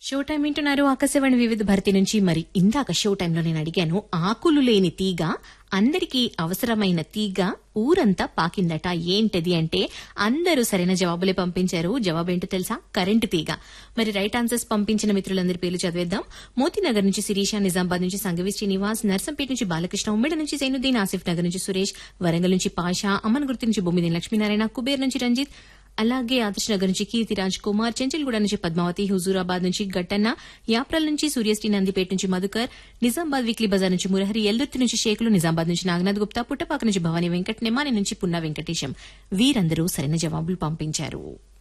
show time వింటున్నారు ఆకాశవాణి వివిధ భర్తీ నుంచి మరి ఇందాక షో టైంలో నేను అడిగాను ఆకులు లేని తీగ అందరికీ అవసరమైన తీగ ఊరంతా పాకిందట ఏంటది అంటే అందరూ సరైన జవాబులే పంపించారు జవాబేంటో తెలుసా కరెంటు తీగ మరి రైట్ ఆన్సర్స్ పంపించిన మిత్రులందరి పేర్లు చదివేద్దాం మోతీనగర్ నుంచి శిరీష నిజామాబాద్ నుంచి సంగవి శ్రీనివాస్ నర్సంపేట నుంచి బాలకృష్ణ ఉమ్మడి నుంచి సైనుద్దీన్ ఆసిఫ్ నగర్ నుంచి సురేష్ వరంగల్ నుంచి పాషా అమ్మన్ గుర్తి నుంచి బొమ్మిది లక్ష్మీనారాయణ కుబేర్ నుంచి రంజిత్ అలాగే ఆదర్శ్ నగర్ నుంచి కీర్తిరాజ్ కుమార్ చెంచల్గూడ నుంచి పద్మావతి హుజూరాబాద్ నుంచి గట్టన్న యాప్రల్ నుంచి సూర్యశ్రీ నందిపేట నుంచి మధుకర్ నిజామాబాద్ వీక్లీ బజార్ నుంచి మురహరి ఎల్లుర్తి నుంచి షేకులు నిజామాబాద్ నుంచి నాగనాథ్ గుప్తా పుట్టపాక నుంచి భవానీ వెంకట్ నిమాని నుంచి పున్నా వెంకటేశం వీరందరూ సరైన జవాబులు పంపించారు